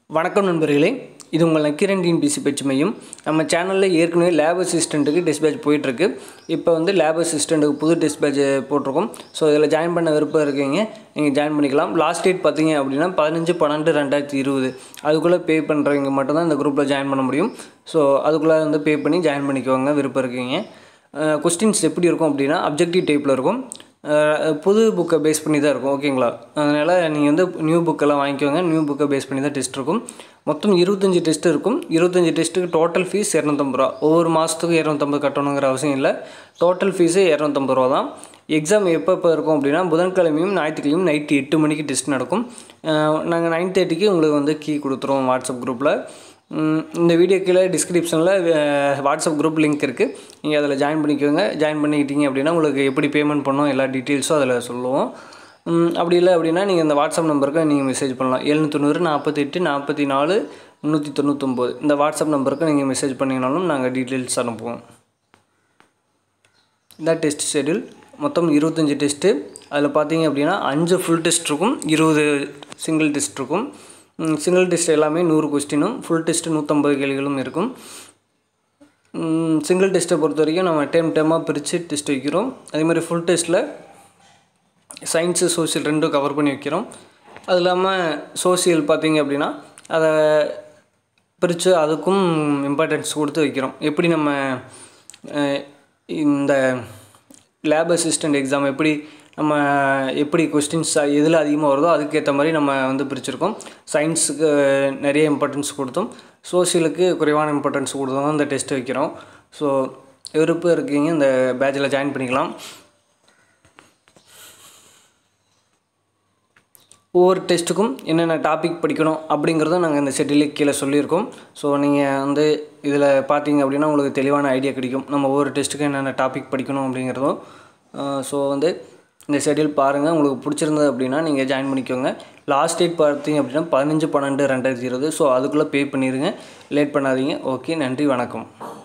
வணக்கம் நண்பர்களே இது உங்கள் நக்கீரன் டிஎன்பிசி பயிற்சி மையம் நம்ம சேனலில் ஏற்கனவே லேப் அசிஸ்டண்ட்டுக்கு டெஸ்ட் பேட்ச் போயிட்டுருக்கு இப்போ வந்து லேப் அசிஸ்டண்ட்டுக்கு புது டெஸ்ட் பேட்ச் போட்டிருக்கோம் ஸோ இதில் ஜாயின் பண்ண விருப்பம் இருக்கீங்க நீங்கள் ஜாயின் பண்ணிக்கலாம் லாஸ்ட் டேட் பார்த்தீங்க அப்படின்னா பதினஞ்சு பன்னெண்டு ரெண்டாயிரத்தி இருபது அதுக்குள்ளே பே பண்ணுறவங்க மட்டும்தான் இந்த குரூப்பில் ஜாயின் பண்ண முடியும் ஸோ அதுக்குள்ளே வந்து பே பண்ணி ஜாயின் பண்ணிக்கோங்க விருப்பம் இருக்கீங்க கொஸ்டின்ஸ் எப்படி இருக்கும் அப்படின்னா அப்ஜெக்டிவ் டைப்பில் இருக்கும் அஹ் புது புக்கை பேஸ் பண்ணி தான் இருக்கும் ஓகேங்களா அதனால் நீங்கள் வந்து நியூ புக்கெல்லாம் வாங்கிக்கோங்க நியூ புக்கை பேஸ் பண்ணி தான் டெஸ்ட் இருக்கும் மொத்தம் இருபத்தஞ்சி டெஸ்ட் இருக்கும் இருபத்தஞ்சி டெஸ்ட்டுக்கு டோட்டல் ஃபீஸ் இரநூத்தம்பது ரூபா ஒவ்வொரு மாதத்துக்கு இரநூத்தம்பது கட்டணுங்கிற அவசியம் இல்லை டோட்டல் ஃபீஸு இரநூத்தம்பது ரூபா தான் எக்ஸாம் எப்போ எப்போ இருக்கும் அப்படின்னா புதன்கிழமையும் ஞாயிற்றுக்கிழமையும் நைட்டு எட்டு மணிக்கு டெஸ்ட் நடக்கும் நாங்கள் நைன் தேர்ட்டிக்கு உங்களுக்கு வந்து கீ கொடுத்துருவோம் வாட்ஸ்அப் குரூப்பில் ம், இந்த வீடியோ கீழே டிஸ்கிரிப்ஷனில் வாட்ஸ்அப் குரூப் லிங்க் இருக்குது நீங்கள் அதில் ஜாயின் பண்ணிக்கோங்க ஜாயின் பண்ணிக்கிட்டீங்க அப்படின்னா உங்களுக்கு எப்படி பேமெண்ட் பண்ணணும் எல்லா டீட்டெயில்ஸும் அதில் சொல்லுவோம் ம், அப்படி இல்லை அப்படின்னா நீங்கள் இந்த வாட்ஸ்அப் நம்பருக்கு நீங்கள் மெசேஜ் பண்ணலாம் எழுநூத்தொண்ணூறு நாற்பத்தெட்டு நாற்பத்தி நாலு முந்நூற்றி தொண்ணூத்தொம்பது இந்த வாட்ஸ்அப் நம்பருக்கு நீங்கள் மெசேஜ் பண்ணிங்கனாலும் நாங்கள் டீட்டெயில்ஸ் அனுப்புவோம் இதான் டெஸ்ட் ஷெடியூல் மொத்தம் இருபத்தஞ்சி டெஸ்ட்டு அதில் பார்த்தீங்க அப்படின்னா அஞ்சு ஃபுல் டெஸ்ட் இருக்கும் இருபது சிங்கிள் டெஸ்ட் இருக்கும் சிங்கிள் டெஸ்ட் எல்லாமே நூறு கொஸ்டினும் ஃபுல் டெஸ்ட்டு நூற்றம்பது கேள்விகளும் இருக்கும் சிங்கிள் டெஸ்ட்டை பொறுத்த வரைக்கும் நம்ம டைம் டைமாக பிரித்து டெஸ்ட் வைக்கிறோம் அதே மாதிரி ஃபுல் டெஸ்ட்டில் சயின்ஸு சோஷியல் ரெண்டும் கவர் பண்ணி வைக்கிறோம் அது இல்லாமல் சோஷியல் பார்த்தீங்க அப்படின்னா அதை பிரித்து அதுக்கும் இம்பார்ட்டன்ஸ் கொடுத்து வைக்கிறோம் எப்படி நம்ம அஹ், இந்த லேப் அசிஸ்டண்ட் எக்ஸாம் எப்படி நம்ம எப்படி கொஸ்டின்ஸ் எதில் அதிகமாக வருதோ அதுக்கேற்ற மாதிரி நம்ம வந்து பிரிச்சிருக்கோம் சயின்ஸுக்கு நிறைய இம்பார்ட்டன்ஸ் கொடுத்தோம் சோஷியலுக்கு குறைவான இம்பார்ட்டன்ஸ் கொடுத்தோம் தான் இந்த டெஸ்ட் வைக்கிறோம் ஸோ விருப்பம் இருக்கீங்க இந்த பேட்சில் ஜாயின் பண்ணிக்கலாம் ஒவ்வொரு டெஸ்ட்டுக்கும் என்னென்ன டாபிக் படிக்கணும் அப்படிங்கிறதும் நாங்கள் இந்த ஷெட்யூலே கீழே சொல்லியிருக்கோம் ஸோ நீங்கள் வந்து இதில் பார்த்தீங்க அப்படின்னா உங்களுக்கு தெளிவான ஐடியா கிடைக்கும் நம்ம ஒவ்வொரு டெஸ்ட்டுக்கும் என்னென்ன டாபிக் படிக்கணும் அப்படிங்கிறதும் ஸோ வந்து இந்த ஷெட்யூல் பாருங்கள் உங்களுக்கு பிடிச்சிருந்தது அப்படின்னா நீங்கள் ஜாயின் பண்ணிக்கோங்க லாஸ்ட் டேட் பார்த்தீங்க அப்படின்னா பதினஞ்சு பன்னெண்டு ரெண்டாயிரத்தி இருபது ஸோ அதுக்குள்ளே பே பண்ணிடுங்க லேட் பண்ணாதீங்க ஓகே நன்றி வணக்கம்